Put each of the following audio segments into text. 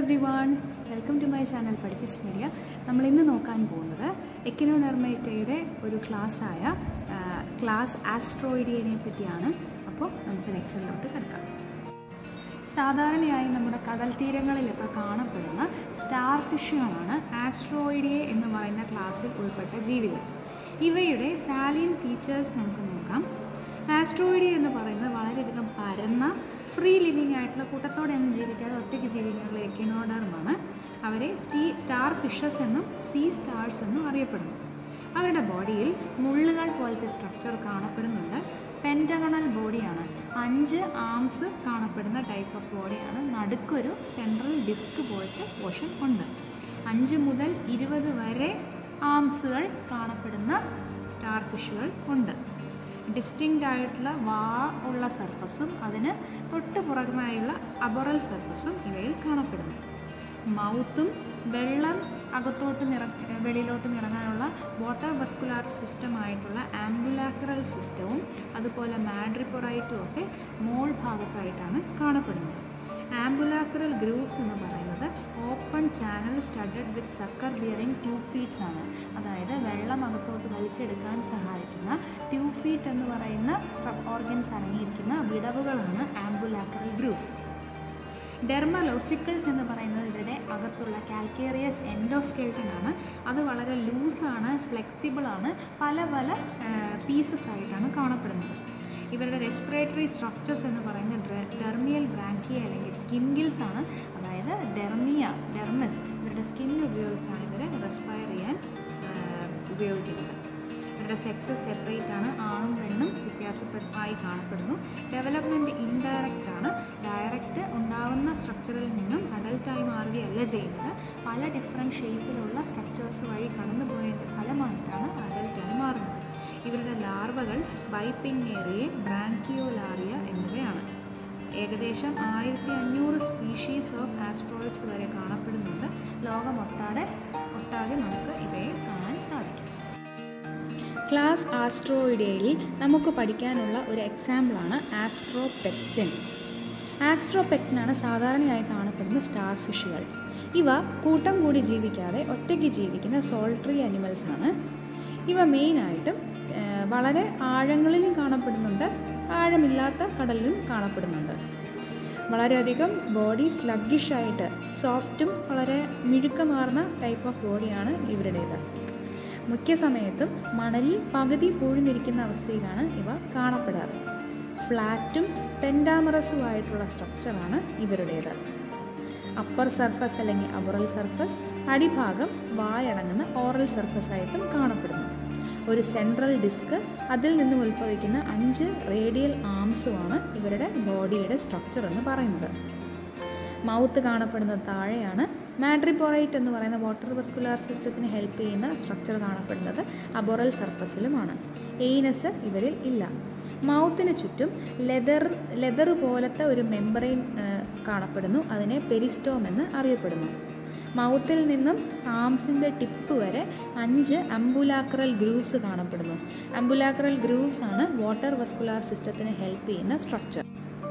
every everyone welcome to my channel പഠിപ്പിച്ച് മീഡിയ നമ്മൾ ഇന്ന് നോക്കാൻ പോകുന്നത് എക്കിനോനെർമേറ്റയുടെ ഒരു ക്ലാസ്സായ ക്ലാസ് ആസ്ട്രോയിഡിയനെ പറ്റിയാണ് അപ്പോൾ നമുക്ക് ലെക്ചറിലോട്ട് കിടക്കാം സാധാരണയായി നമ്മുടെ കടൽ തീരങ്ങളിലൊക്കെ കാണപ്പെടുന്ന സ്റ്റാർ ഫിഷുകളാണ് ആസ്ട്രോയിഡിയെ എന്ന് പറയുന്ന ക്ലാസ്സിൽ ഉൾപ്പെട്ട ജീവികൾ ഇവയുടെ സാലിയൻ ഫീച്ചേഴ്സ് നമുക്ക് നോക്കാം ആസ്ട്രോയിഡിയ എന്ന് പറയുന്നത് വളരെയധികം പരന്ന ഫ്രീ ലിവിങ് ആയിട്ടുള്ള കൂട്ടത്തോടെ ഒന്നും ജീവിക്കാതെ ഒറ്റയ്ക്ക് ജീവിക്കുന്ന എക്കിനോഡർമാണ് അവരെ സ്റ്റീ സ്റ്റാർ ഫിഷസ് എന്നും സീ സ്റ്റാർസ് എന്നും അറിയപ്പെടുന്നു അവരുടെ ബോഡിയിൽ മുള്ളുകൾ പോലത്തെ സ്ട്രക്ചർ കാണപ്പെടുന്നുണ്ട് പെൻറ്റഗണൽ ബോഡിയാണ് അഞ്ച് ആംസ് കാണപ്പെടുന്ന ടൈപ്പ് ഓഫ് ബോഡിയാണ് നടുക്കൊരു സെൻട്രൽ ഡിസ്ക് പോലത്തെ പോർഷൻ ഉണ്ട് അഞ്ച് മുതൽ ഇരുപത് വരെ ആംസുകൾ കാണപ്പെടുന്ന സ്റ്റാർ ഫിഷുകൾ ഉണ്ട് ഡിസ്റ്റിങ്ക്റ്റ് ആയിട്ടുള്ള വാ ഉള്ള സർഫസും അതിന് തൊട്ട് പുറകിനായുള്ള അബറൽ സർഫസും ഇവയിൽ കാണപ്പെടുന്നു മൗത്തും വെള്ളം അകത്തോട്ട് നിറ വെളിയിലോട്ട് നിറങ്ങാനുള്ള വാട്ടർ വസ്കുലാർ സിസ്റ്റമായിട്ടുള്ള ആംബുലാക്രൽ സിസ്റ്റവും അതുപോലെ മാഡ്രിപ്പൊറൈറ്റും ഒക്കെ മോൾ ഭാഗത്തായിട്ടാണ് കാണപ്പെടുന്നത് ആംബുലാക്രൽ ഗ്രൂവ്സ് എന്ന് പറയുന്നത് open channel studded with sucker bearing tube feet ആണ് അതായത് വെള്ളം അകത്തോട്ട് വലിച്ചെടുക്കാൻ സഹായിക്കുന്ന ട്യൂബ് ഫീറ്റ് എന്ന് പറയുന്ന ഓർഗൻസ് അടങ്ങിയിരിക്കുന്ന വിടവുകളാണ് ആംബുലാക്രൽ ഗ്രൂവ്സ് ഡെർമലോസിക്കിൾസ് എന്ന് പറയുന്നത് ഇവരുടെ അകത്തുള്ള കാൽക്കേറിയസ് എൻഡോസ്കെൽട്ടൻ ആണ് അത് വളരെ ലൂസാണ് ഫ്ലെക്സിബിളാണ് പല പല പീസസ് ആയിട്ടാണ് കാണപ്പെടുന്നത് ഇവരുടെ റെസ്പിറേറ്ററി സ്ട്രക്ചേഴ്സ് എന്ന് പറയുന്നത് ഡെർമിയൽ ബ്രാങ്കിയ അല്ലെങ്കിൽ സ്കിൻ ഗിൽസ് ആണ് അതായത് ഡെർമിയ ഡെർമസ് ഇവരുടെ സ്കിൻ ഉപയോഗിച്ചാണ് ഇവരെ റെസ്പയർ ചെയ്യാൻ ഉപയോഗിക്കുന്നത് ഇവരുടെ സെക്സസ് സെപ്പറേറ്റ് ആണ് ആണും പെണ്ണും വ്യത്യാസമായി കാണപ്പെടുന്നു ഡെവലപ്മെൻറ്റ് ഇൻഡയറക്റ്റ് ആണ് ഡയറക്റ്റ് ഉണ്ടാകുന്ന സ്ട്രക്ചറിൽ നിന്നും അഡൽട്ടായി മാറുകയല്ല ചെയ്യുന്നത് പല ഡിഫറെൻറ്റ് ഷേപ്പിലുള്ള സ്ട്രക്ചേഴ്സ് വഴി കടന്നുപോയതിൻ്റെ ഫലമായിട്ടാണ് അഡൽട്ടായി മാറുന്നത് ഇവരുടെ ലാർവകൾ ബൈപ്പിന്നേറിയ ബ്രാങ്കിയോലാറിയ എന്നിവയാണ് ഏകദേശം ആയിരത്തി അഞ്ഞൂറ് സ്പീഷീസ് ഓഫ് ആസ്ട്രോയിഡ്സ് വരെ കാണപ്പെടുന്നുണ്ട് ലോകമൊട്ടാടെ ഒട്ടാകെ നമുക്ക് ഇവയെ കാണാൻ സാധിക്കും ക്ലാസ് ആസ്ട്രോയിഡയിൽ നമുക്ക് പഠിക്കാനുള്ള ഒരു എക്സാമ്പിളാണ് ആസ്ട്രോപെക്റ്റിൻ ആസ്ട്രോപെക്റ്റിനാണ് സാധാരണയായി കാണപ്പെടുന്ന സ്റ്റാർ ഫിഷുകൾ ഇവ കൂട്ടം കൂടി ജീവിക്കാതെ ഒറ്റയ്ക്ക് ജീവിക്കുന്ന സോൾട്രി അനിമൽസ് ആണ് ഇവ മെയിനായിട്ടും വളരെ ആഴങ്ങളിലും കാണപ്പെടുന്നുണ്ട് ആഴമില്ലാത്ത കടലിലും കാണപ്പെടുന്നുണ്ട് വളരെയധികം ബോഡി സ്ലഗ്ഗിഷായിട്ട് സോഫ്റ്റും വളരെ മിഴുക്കമാർന്ന ടൈപ്പ് ഓഫ് ബോഡിയാണ് ഇവരുടേത് മുഖ്യ സമയത്തും മണലിൽ പകുതി പൂഴ്ന്നിരിക്കുന്ന അവസ്ഥയിലാണ് ഇവ കാണപ്പെടാറ് ഫ്ലാറ്റും പെൻഡാമറസുമായിട്ടുള്ള സ്ട്രക്ചറാണ് ഇവരുടേത് അപ്പർ സർഫസ് അല്ലെങ്കിൽ അബറൽ സർഫസ് അടിഭാഗം വായടങ്ങുന്ന ഓറൽ സർഫസ് ആയിട്ടും കാണപ്പെടുന്നു ഒരു സെൻട്രൽ ഡിസ്ക് അതിൽ നിന്നും ഉത്ഭവിക്കുന്ന അഞ്ച് റേഡിയൽ ആംസുമാണ് ഇവരുടെ ബോഡിയുടെ സ്ട്രക്ചർ എന്ന് പറയുന്നത് മൗത്ത് കാണപ്പെടുന്നത് താഴെയാണ് മാട്രിപ്പോറൈറ്റ് എന്ന് പറയുന്ന വാട്ടർ വസ്കുലാർ സിസ്റ്റത്തിന് ഹെൽപ്പ് ചെയ്യുന്ന സ്ട്രക്ചർ കാണപ്പെടുന്നത് അബോറൽ സർഫസിലുമാണ് എയ്നസ് ഇവരിൽ ഇല്ല മൗത്തിന് ചുറ്റും ലെതർ ലെതർ പോലത്തെ ഒരു മെമ്പറൈൻ കാണപ്പെടുന്നു അതിനെ പെരിസ്റ്റോം എന്ന് അറിയപ്പെടുന്നു മൗത്തിൽ നിന്നും ആംസിൻ്റെ ടിപ്പ് വരെ അഞ്ച് അംബുലാക്രൽ ഗ്രൂവ്സ് കാണപ്പെടുന്നു അംബുലാക്രൽ ഗ്രൂവ്സ് ആണ് വാട്ടർ വസ്കുലാർ സിസ്റ്റത്തിന് ഹെൽപ്പ് ചെയ്യുന്ന സ്ട്രക്ചർ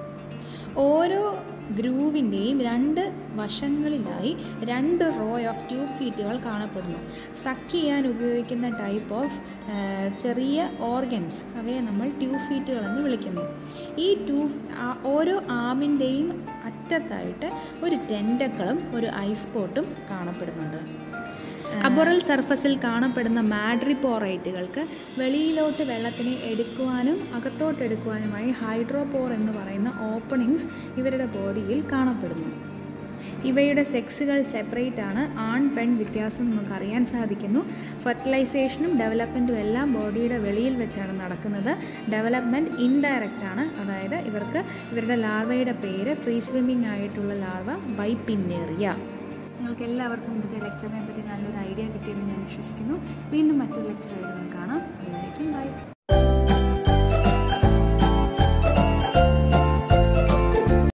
ഓരോ ഗ്രൂവിൻ്റെയും രണ്ട് വശങ്ങളിലായി രണ്ട് റോ ഓഫ് ട്യൂബ് ഫീറ്റുകൾ കാണപ്പെടുന്നു സക്ക് ചെയ്യാൻ ഉപയോഗിക്കുന്ന ടൈപ്പ് ഓഫ് ചെറിയ ഓർഗൻസ് അവയെ നമ്മൾ ട്യൂബ് ഫീറ്റുകൾ എന്ന് വിളിക്കുന്നു ഈ ട്യൂബ് ഓരോ ആമിൻ്റെയും അറ്റത്തായിട്ട് ഒരു ടെൻഡക്കളും ഒരു ഐസ് പോട്ടും കാണപ്പെടുന്നുണ്ട് അബോറൽ സർഫസിൽ കാണപ്പെടുന്ന മാഡ്രിപ്പോറൈറ്റുകൾക്ക് വെളിയിലോട്ട് വെള്ളത്തിനെ എടുക്കുവാനും അകത്തോട്ട് എടുക്കുവാനുമായി ഹൈഡ്രോപോർ എന്ന് പറയുന്ന ഓപ്പണിങ്സ് ഇവരുടെ ബോഡിയിൽ കാണപ്പെടുന്നു ഇവയുടെ സെക്സുകൾ സെപ്പറേറ്റ് ആണ് ആൺ പെൺ വ്യത്യാസം നമുക്ക് അറിയാൻ സാധിക്കുന്നു ഫെർട്ടിലൈസേഷനും ഡെവലപ്മെൻറ്റും എല്ലാം ബോഡിയുടെ വെളിയിൽ വെച്ചാണ് നടക്കുന്നത് ഡെവലപ്മെൻറ്റ് ഇൻഡയറക്റ്റ് ആണ് അതായത് ഇവർക്ക് ഇവരുടെ ലാർവയുടെ പേര് ഫ്രീ സ്വിമ്മിംഗ് ആയിട്ടുള്ള ലാർവ ബൈപ്പിന്നേറിയ നിങ്ങൾക്ക് എല്ലാവർക്കും ഇന്നത്തെ ലെക്ചറിനെ പറ്റി നല്ലൊരു ഐഡിയ കിട്ടിയെന്ന് ഞാൻ വിശ്വസിക്കുന്നു വീണ്ടും മറ്റൊരു ലെക്ചറായിട്ട് നമുക്ക് കാണാം അതിലേക്കും ബൈ